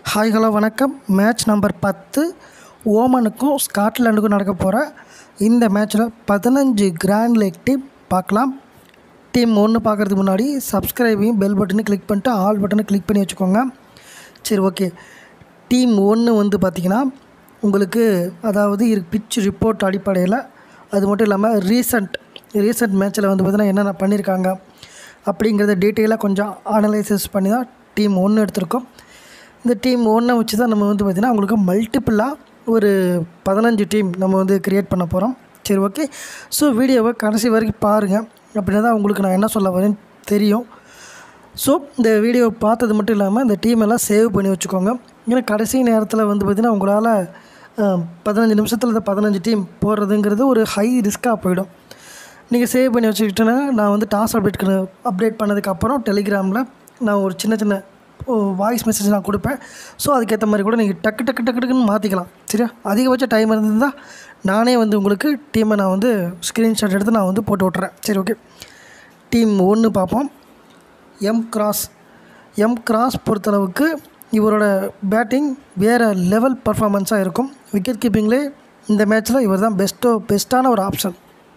hi hello வணக்கம் match number பத்து ஓமனுக்கும் ஸ்காட்லாண்டுக்கும் நடக்க போகிற இந்த மேட்ச்சில் பதினஞ்சு கிராண்ட் லீக் டீம் பார்க்கலாம் டீம் ஒன்று பார்க்குறதுக்கு முன்னாடி சப்ஸ்கிரைபையும் பெல் பட்டனை கிளிக் பண்ணிட்டு ஆல் பட்டனை கிளிக் பண்ணி வச்சுக்கோங்க சரி ஓகே டீம் ஒன்று வந்து பார்த்திங்கன்னா உங்களுக்கு அதாவது பிச் ரிப்போர்ட் அடிப்படையில் அது மட்டும் இல்லாமல் ரீசண்ட் ரீசண்ட் மேட்ச்சில் வந்து பார்த்திங்கன்னா என்னென்ன பண்ணியிருக்காங்க அப்படிங்கிறத டீட்டெயிலாக கொஞ்சம் அனலைசிஸ் பண்ணி தான் டீம் ஒன்று எடுத்திருக்கோம் இந்த டீம் ஒன்றை வச்சு தான் நம்ம வந்து பார்த்திங்கன்னா உங்களுக்கு மல்டிப்புளாக ஒரு பதினஞ்சு டீம் நம்ம வந்து க்ரியேட் பண்ண போகிறோம் சரி ஓகே ஸோ வீடியோவை கடைசி வரைக்கும் பாருங்கள் அப்படின்னா தான் உங்களுக்கு நான் என்ன சொல்ல வரேன்னு தெரியும் ஸோ இந்த வீடியோ பார்த்தது மட்டும் இல்லாமல் இந்த டீம் எல்லாம் சேவ் பண்ணி வச்சுக்கோங்க ஏன்னா கடைசி நேரத்தில் வந்து பார்த்திங்கன்னா உங்களால் அஹ், பதினஞ்சு நிமிஷத்தில் இந்த பதினஞ்சு டீம் போடுறதுங்கிறது ஒரு ஹை ரிஸ்க்காக போயிடும் நீங்கள் சேவ் பண்ணி வச்சுக்கிட்டேன்னா நான் வந்து டாஸ் அப்டேட் அப்டேட் பண்ணதுக்கப்புறம் டெலிகிராமில் நான் ஒரு சின்ன சின்ன வாய்ஸ் மெசேஜ் நான் கொடுப்பேன் ஸோ அதுக்கேற்ற மாதிரி கூட நீங்கள் டக்கு டக்கு டக்கு டக்குன்னு மாற்றிக்கலாம் சரியா அதிகபட்ச டைம் இருந்திருந்தால் நானே வந்து உங்களுக்கு டீமை நான் வந்து ஸ்க்ரீன்ஷாட் எடுத்து நான் வந்து போட்டு விட்றேன் சரி ஓகே டீம் ஒன்று பார்ப்போம் எம் கிராஸ் எம் கிராஸ் பொறுத்தளவுக்கு இவரோட பேட்டிங் வேறு லெவல் பர்ஃபார்மன்ஸாக இருக்கும் விக்கெட் கீப்பிங்லே இந்த மேட்ச்சில் இவர் தான் பெஸ்ட்டோ பெஸ்ட்டான ஒரு ஆப்ஷன்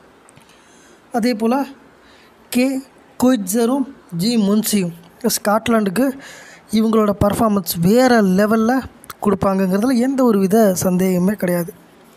அதே போல் கே குயிட்ஸரும் ஜி முன்சியும் ஸ்காட்லாண்டுக்கு இவங்களோட பர்ஃபார்மன்ஸ் வேறு லெவலில் கொடுப்பாங்கங்கிறதுல எந்த ஒரு வித சந்தேகமே கிடையாது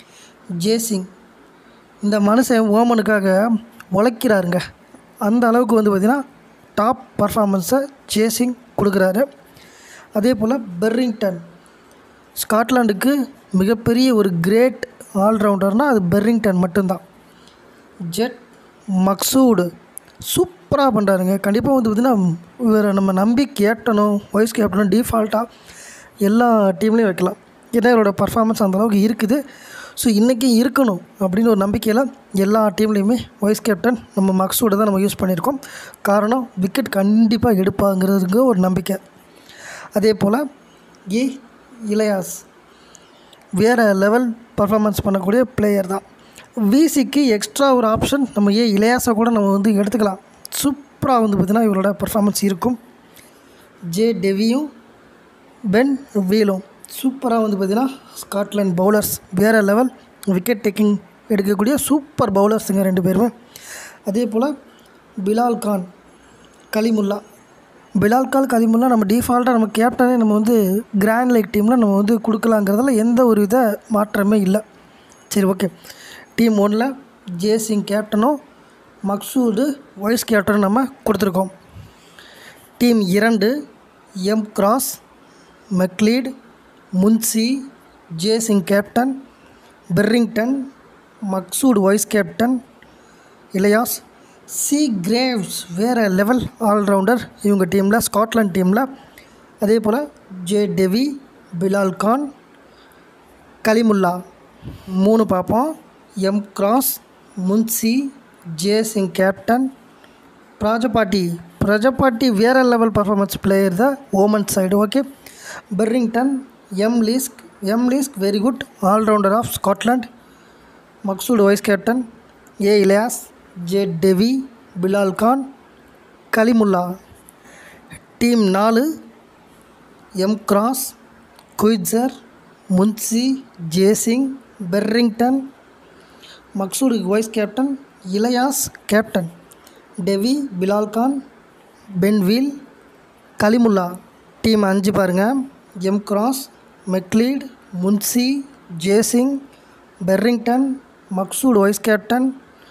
ஜேசிங் இந்த மனுஷன் ஓமனுக்காக உழைக்கிறாருங்க அந்த அளவுக்கு வந்து பார்த்திங்கன்னா டாப் பர்ஃபார்மன்ஸை ஜேசிங் கொடுக்குறாரு அதே போல் பெர்ரிங்டன் ஸ்காட்லாண்டுக்கு மிகப்பெரிய ஒரு கிரேட் ஆல்ரவுண்டர்னால் அது பெர்ரிங்டன் மட்டும்தான் ஜெட் மக்சூடு சூப்பராக பண்ணுறாருங்க கண்டிப்பாக வந்து பார்த்திங்கன்னா இவரை நம்ம நம்பி கேப்டனும் வைஸ் கேப்டனும் டிஃபால்ட்டாக எல்லா டீம்லேயும் வைக்கலாம் ஏன்னா இவரோட பர்ஃபார்மன்ஸ் அந்தளவுக்கு இருக்குது ஸோ இன்றைக்கி இருக்கணும் அப்படின்னு ஒரு நம்பிக்கையில் எல்லா டீம்லேயுமே வைஸ் கேப்டன் நம்ம மக்சூடை தான் நம்ம யூஸ் பண்ணியிருக்கோம் காரணம் விக்கெட் கண்டிப்பாக எடுப்பாங்கிறதுக்கு ஒரு நம்பிக்கை அதே போல் ஏ இளையாஸ் வேறு லெவல் பர்ஃபார்மன்ஸ் பண்ணக்கூடிய பிளேயர் தான் விசிக்கு எக்ஸ்ட்ரா ஒரு ஆப்ஷன் நம்ம ஏ இளையாசை கூட நம்ம வந்து எடுத்துக்கலாம் சூப்பராக வந்து பார்த்திங்கன்னா இவரோட பர்ஃபார்மன்ஸ் இருக்கும் ஜே டெவியும் பென் வீலும் சூப்பராக வந்து பார்த்திங்கன்னா ஸ்காட்லாண்ட் பவுலர்ஸ் வேறு லெவல் விக்கெட் டேக்கிங் எடுக்கக்கூடிய சூப்பர் பவுலர்ஸுங்க ரெண்டு பேருமே அதே போல் பிலால் கான் கலிமுல்லா பிலால் கால் கலிமுல்லா நம்ம டிஃபால்ட்டாக நம்ம கேப்டனே நம்ம வந்து கிராண்ட் லீக் டீமில் நம்ம வந்து கொடுக்கலாங்கிறதுல எந்த ஒரு வித மாற்றமே இல்லை சரி ஓகே டீம் ஒன்றில் ஜேசிங் கேப்டனும் மக்சூடு வைஸ் கேப்டனும் நம்ம கொடுத்துருக்கோம் டீம் இரண்டு M Cross McLeod Munsey J Singh captain Berrington Maqsood vice captain Ilyas C Greaves வேறு லெவல் ஆல்ரவுண்டர் இவங்க டீமில் ஸ்காட்லாண்ட் டீமில் அதே போல் ஜே டெவி பிலால் கான் கலிமுல்லா மூணு பார்ப்போம் M Cross Munsey J Singh captain Prajapati Prajapati வேறு லெவல் பர்ஃபார்மன்ஸ் பிளேயர் தான் Oman side okay Berrington M Leask M Leask very good all rounder of Scotland Maqsood vice captain A Ilyas J Davey Bilal Khan Kaleemullah team நாலு M Cross Coetzer Munsey J Singh Berrington Maqsood vice captain Ilyas captain Davey Bilal Khan Ben Wheal Kaleemullah team அஞ்சு பாருங்கள் M Cross McLeod Munsey J Singh Berrington Maqsood vice captain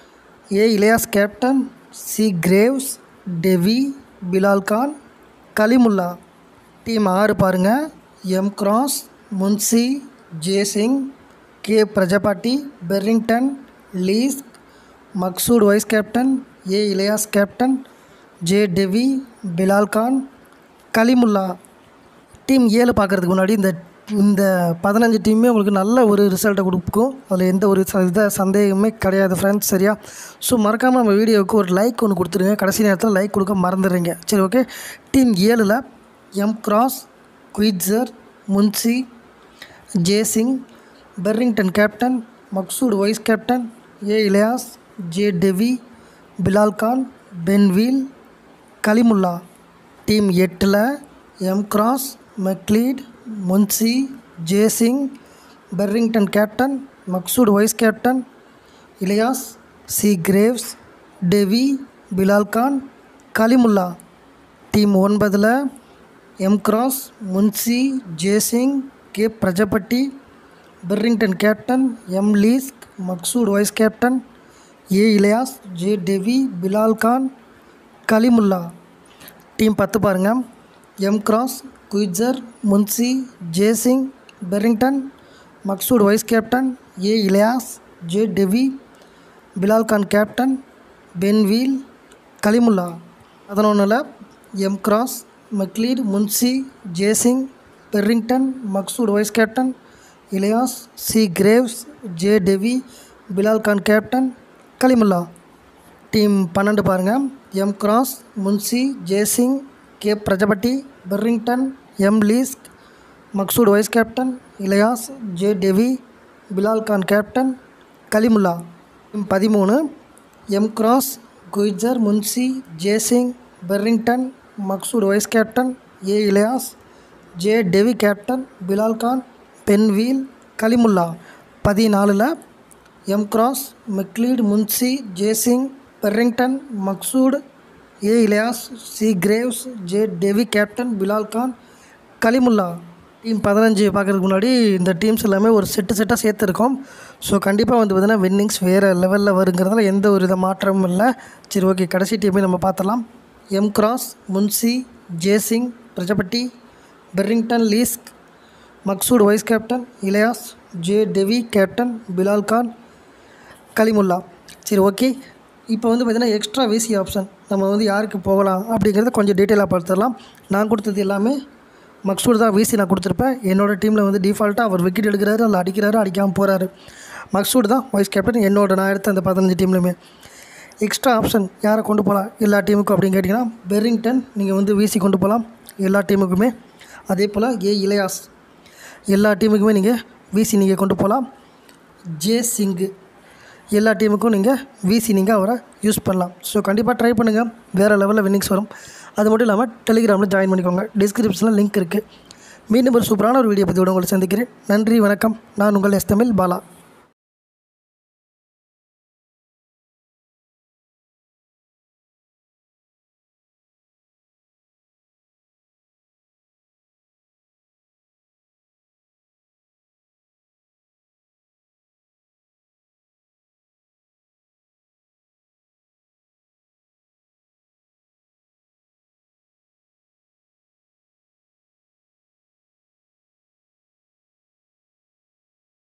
A Ilyas captain C Greaves Davey Bilal Khan Kaleemullah team ஆறு பாருங்கள் M Cross Munsey J Singh K Prajapati Berrington Leask Maqsood vice captain A Ilyas captain J Davey Bilal Khan Kaleemullah team ஏழு பார்க்குறதுக்கு முன்னாடி இந்த இந்த பதினஞ்சு டீமே உங்களுக்கு நல்ல ஒரு ரிசல்ட்டை கொடுக்கும் அதில் எந்த ஒரு ச- இத சந்தேகமே கிடையாது ஃப்ரெண்ட்ஸ் சரியா ஸோ மறக்காமல் நம்ம வீடியோவுக்கு ஒரு லைக் ஒன்று கொடுத்துருங்க கடைசி நேரத்தில் லைக் கொடுக்க மறந்துடுறீங்க சரி ஓகே டீம் ஏழில் M Cross Coetzer Munsey J Singh Berrington captain Maqsood vice captain A Ilyas J Davey Bilal Khan Ben Wheal Kaleemullah team எட்டில் M Cross McLeod Munsey J Singh Berrington captain Maqsood vice captain Ilyas C Greaves Davey Bilal Khan Kaleemullah team ஒன்பதில் M Cross Munsey J Singh K Prajapati Berrington captain M Leask Maqsood vice captain A Ilyas J Davey Bilal Khan Kaleemullah team பத்து பாருங்கள் M cross Coetzer Munsey J Singh Berrington Maqsood vice captain A Ilyas J Davey Bilal Khan captain Ben Wheal Kaleemullah பதினொன்றில் M Cross McLeod Munsey J Singh Berrington Maqsood vice captain Ilyas C Greaves J Davey Bilal Khan captain Kaleemullah team பன்னெண்டு பாருங்கள் M Cross Munsey J Singh K Prajapati Berrington M Leask Maqsood vice captain Ilyas J Davey Bilal Khan captain Kaleemullah team பதிமூணு M Cross Coetzer Munsey J Singh Berrington Maqsood vice captain A Ilyas J Davey captain Bilal Khan Ben Wheal Kaleemullah பதினாலில் M Cross McLeod Munsey J Singh Berrington Maqsood A Ilyas C Greaves J Davey captain Bilal Khan Kaleemullah team பதினஞ்சு பார்க்குறதுக்கு முன்னாடி இந்த teams எல்லாமே ஒரு set செட்டாக சேர்த்துருக்கோம் ஸோ கண்டிப்பாக வந்து பார்த்தீங்கன்னா வின்னிங்ஸ் வேறு லெவலில் வருங்கிறதுல எந்த ஒரு வித மாற்றமும் இல்லை சரி ஓகே கடைசி டீமே நம்ம பார்த்தலாம் M Cross Munsey J Singh Prajapati Berrington Leask Maqsood vice captain Ilyas J Davey captain Bilal Khan Kaleemullah சரி ஓகே இப்போ வந்து பார்த்திங்கன்னா எக்ஸ்ட்ரா விசி ஆப்ஷன் நம்ம வந்து யாருக்கு போகலாம் அப்படிங்கிறத கொஞ்சம் டீட்டெயிலாக பார்த்துடலாம் நான் கொடுத்தது எல்லாமே மக்சூர் தான் விசி நான் கொடுத்துருப்பேன் என்னோடய டீமில் வந்து டிஃபால்ட்டாக அவர் விக்கெட் எடுக்கிறாரு அதில் அடிக்கிறாரு அடிக்காமல் போகிறாரு மக்சூர் தான் வைஸ் கேப்டன் என்னோட நான் எடுத்த அந்த பதினஞ்சு டீம்லையுமே எக்ஸ்ட்ரா ஆப்ஷன் யாரை கொண்டு போகலாம் எல்லா டீமுக்கும் அப்படின்னு கேட்டிங்கன்னா பெர்ரிங்டன் நீங்கள் வந்து விசி கொண்டு போகலாம் எல்லா டீமுக்குமே அதே போல் ஏ இளையாஸ் எல்லா டீமுக்குமே நீங்கள் விசி நீங்கள் கொண்டு போகலாம் ஜே சிங்கு எல்லா டீமுக்கும் நீங்கள் விசி நீங்கள் அவரை யூஸ் பண்ணலாம் ஸோ கண்டிப்பாக ட்ரை பண்ணுங்கள் வேறு லெவலில் வின்னிங்ஸ் வரும் அது மட்டும் இல்லாமல் டெலிகிராமில் ஜாயின் பண்ணிக்கோங்க டிஸ்கிரிப்ஷனில் லிங்க் இருக்குது மீண்டும் ஒரு சூப்பரான ஒரு வீடியோ பற்றி உங்களை சந்திக்கிறேன் நன்றி வணக்கம் நான் உங்கள் எஸ் தமிழ் பாலா